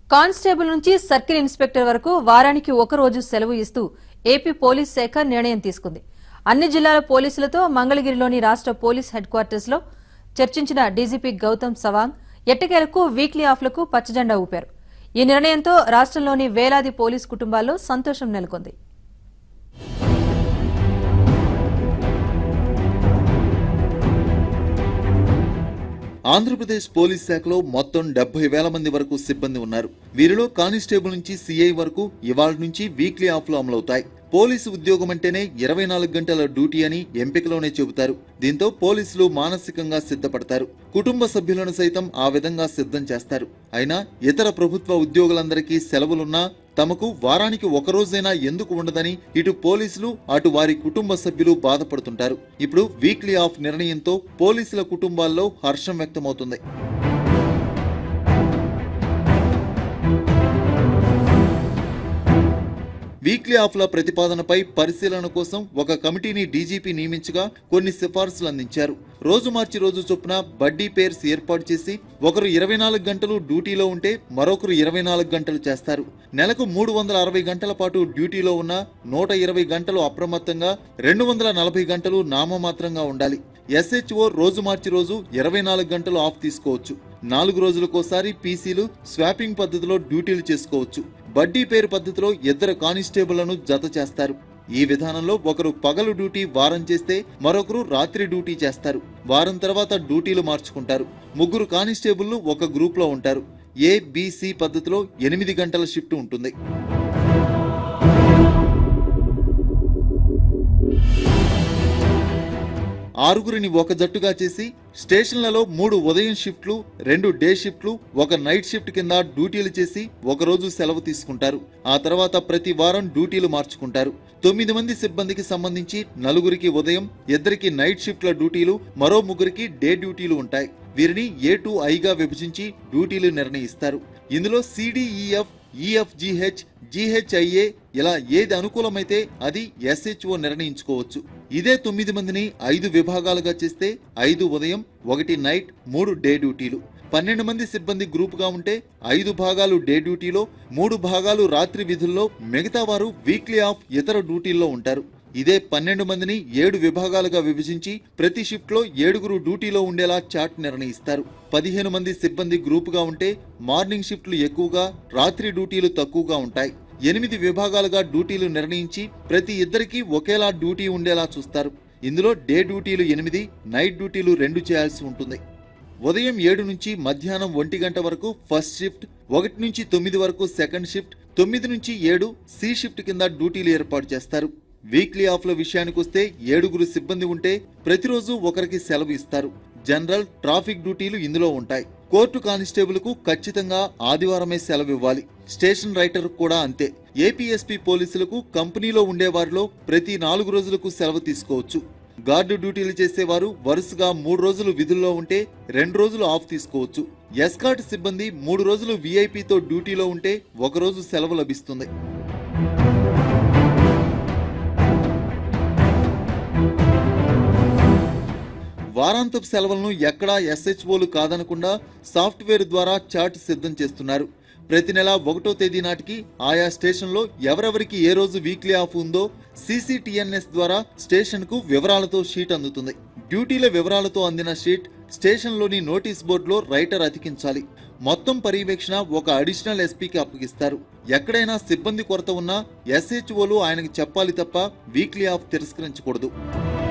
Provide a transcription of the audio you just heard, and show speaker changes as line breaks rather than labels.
constable నుంచి circle inspector వరకు వారానికి ఒక రోజు సెలవు ఇస్తూ ఏపీ పోలీస్ శాఖ నిర్ణయం తీసుకుంది అన్ని జిల్లాల పోలీసులతో మంగళగిరిలోని రాష్ట్ర పోలీస్ హెడ్ క్వార్టర్స్ లో చర్చించిన డీజీపీ గౌతమ్ సవాంగ్ ఎట్టకేలకు వీక్లీ ఆఫ్లకు పచ్చజెండా ఊపారు ఈ నిర్ణయంతో రాష్ట్రంలోని వేలాది పోలీస్ కుటుంబాల్లో సంతోషం నెలకొంది
ఆంధ్రప్రదేశ్ పోలీస్ శాఖలో మొత్తం డెబ్బై వేల మంది వరకు సిబ్బంది ఉన్నారు వీరిలో కానిస్టేబుల్ నుంచి సిఐ వరకు ఇవాళ నుంచి వీక్లీ ఆఫ్లు అమలవుతాయి పోలీసు ఉద్యోగం అంటేనే ఇరవై నాలుగు గంటల డ్యూటీ అని ఎంపికలోనే చెబుతారు దీంతో పోలీసులు మానసికంగా సిద్ధపడతారు కుటుంబ సభ్యులను సైతం ఆ విధంగా సిద్ధం చేస్తారు అయినా ఇతర ప్రభుత్వ ఉద్యోగులందరికీ సెలవులున్నా తమకు వారానికి ఒక రోజైనా ఎందుకు ఉండదని ఇటు పోలీసులు అటు వారి కుటుంబ సభ్యులు బాధపడుతుంటారు ఇప్పుడు వీక్లీ ఆఫ్ నిర్ణయంతో పోలీసుల కుటుంబాల్లో హర్షం వ్యక్తమవుతుంది వీక్లీ ఆఫ్ల ప్రతిపాదనపై పరిశీలన కోసం ఒక కమిటీని డీజీపీ నియమించగా కొన్ని సిఫార్సులు అందించారు రోజు మార్చి రోజు చొప్పున బడ్డీ పేర్స్ ఏర్పాటు చేసి ఒకరు ఇరవై నాలుగు గంటలు డ్యూటీలో ఉంటే మరొకరు ఇరవై నాలుగు గంటలు చేస్తారు నెలకు మూడు వందల అరవై గంటల పాటు డ్యూటీలో ఉన్న నూట ఇరవై గంటలు అప్రమత్తంగా రెండు వందల నలభై గంటలు నామమాత్రంగా ఉండాలి ఎస్హెచ్ఓ రోజు మార్చి రోజు ఇరవై నాలుగు గంటలు ఆఫ్ తీసుకోవచ్చు నాలుగు రోజులకోసారి పీసీలు స్వాపింగ్ పద్ధతిలో డ్యూటీలు చేసుకోవచ్చు బడ్డీ పేరు పద్ధతిలో ఇద్దరు కానిస్టేబుళ్లను జత చేస్తారు ఈ విధానంలో ఒకరు పగలు డ్యూటీ వారం చేస్తే మరొకరు రాత్రి డ్యూటీ చేస్తారు వారం తర్వాత డ్యూటీలు మార్చుకుంటారు ముగ్గురు కానిస్టేబుళ్లు ఒక గ్రూప్ లో ఉంటారు ఏ బిసి పద్ధతిలో ఎనిమిది గంటల షిఫ్ట్ ఉంటుంది ఆరుగురిని ఒక జట్టుగా చేసి స్టేషన్లలో మూడు ఉదయం షిఫ్ట్లు రెండు డే షిఫ్ట్లు ఒక నైట్ షిఫ్ట్ కింద డ్యూటీలు చేసి ఒక రోజు సెలవు తీసుకుంటారు ఆ తర్వాత ప్రతి వారం డ్యూటీలు మార్చుకుంటారు తొమ్మిది మంది సిబ్బందికి సంబంధించి నలుగురికి ఉదయం ఇద్దరికి నైట్ షిఫ్ట్ల డ్యూటీలు మరో ముగ్గురికి డే డ్యూటీలు ఉంటాయి వీరిని ఏ టు ఐగా విభజించి డ్యూటీలు నిర్ణయిస్తారు ఇందులో సిడిఈఎఫ్ ఈఎఫ్జిహెచ్ జిహెచ్ఐఏ ఇలా ఏది అనుకూలమైతే అది ఎస్హెచ్ఓ నిర్ణయించుకోవచ్చు ఇదే తొమ్మిది మందిని ఐదు విభాగాలుగా చేస్తే ఐదు ఉదయం ఒకటి నైట్ మూడు డే డ్యూటీలు పన్నెండు మంది సిబ్బంది గ్రూపుగా ఉంటే ఐదు భాగాలు డే డ్యూటీలో మూడు భాగాలు రాత్రి విధుల్లో మిగతా వారు వీక్లీ ఆఫ్ ఇతర డ్యూటీల్లో ఉంటారు ఇదే పన్నెండు మందిని ఏడు విభాగాలుగా విభజించి ప్రతి షిఫ్ట్ లో ఏడుగురు డ్యూటీలో ఉండేలా చార్ట్ నిర్ణయిస్తారు పదిహేను మంది సిబ్బంది గ్రూపుగా ఉంటే మార్నింగ్ షిఫ్ట్లు ఎక్కువగా రాత్రి డ్యూటీలు తక్కువగా ఉంటాయి ఎనిమిది విభాగాలుగా డ్యూటీలు నిర్ణయించి ప్రతి ఇద్దరికి ఒకేలా డ్యూటీ ఉండేలా చూస్తారు ఇందులో డే డ్యూటీలు ఎనిమిది నైట్ డ్యూటీలు రెండు చేయాల్సి ఉంటుంది ఉదయం ఏడు నుంచి మధ్యాహ్నం ఒంటి గంట వరకు ఫస్ట్ షిఫ్ట్ ఒకటి నుంచి తొమ్మిది వరకు సెకండ్ షిఫ్ట్ తొమ్మిది నుంచి ఏడు సి షిఫ్ట్ కింద డ్యూటీలు ఏర్పాటు చేస్తారు వీక్లీ ఆఫ్ల విషయానికొస్తే ఏడుగురు సిబ్బంది ఉంటే ప్రతిరోజు ఒకరికి సెలవు ఇస్తారు జనరల్ ట్రాఫిక్ డ్యూటీలు ఇందులో ఉంటాయి కోర్టు కానిస్టేబుల్ కు ఖచ్చితంగా ఆదివారమే సెలవు ఇవ్వాలి స్టేషన్ రైటర్ కూడా అంతే ఏపీఎస్పీ పోలీసులకు కంపెనీలో ఉండేవారిలో ప్రతి నాలుగు రోజులకు సెలవు తీసుకోవచ్చు గార్డు డ్యూటీలు చేసేవారు వరుసగా మూడు రోజులు విధుల్లో ఉంటే రెండు రోజులు ఆఫ్ తీసుకోవచ్చు ఎస్కార్ట్ సిబ్బంది మూడు రోజులు వీఐపీతో డ్యూటీలో ఉంటే ఒక రోజు సెలవు లభిస్తుంది వారాంతపు సెలవులను ఎక్కడా ఎస్హెచ్ఓలు కాదనకుండా సాఫ్ట్వేర్ ద్వారా చార్ట్ సిద్ధం చేస్తున్నారు ప్రతి నెల ఒకటో తేదీ నాటికి ఆయా స్టేషన్లో ఎవరెవరికి ఏ రోజు వీక్లీ ఆఫ్ ఉందో సీసీటీఎన్ఎస్ ద్వారా స్టేషన్కు వివరాలతో షీట్ అందుతుంది డ్యూటీల వివరాలతో అందిన షీట్ స్టేషన్లోని నోటీస్ బోర్డులో రైటర్ అతికించాలి మొత్తం పర్యవేక్షణ ఒక అడిషనల్ ఎస్పీకి అప్పగిస్తారు ఎక్కడైనా సిబ్బంది కొరత ఉన్నా ఎస్హెచ్ఓలు ఆయనకు చెప్పాలి తప్ప వీక్లీ ఆఫ్ తిరస్కరించకూడదు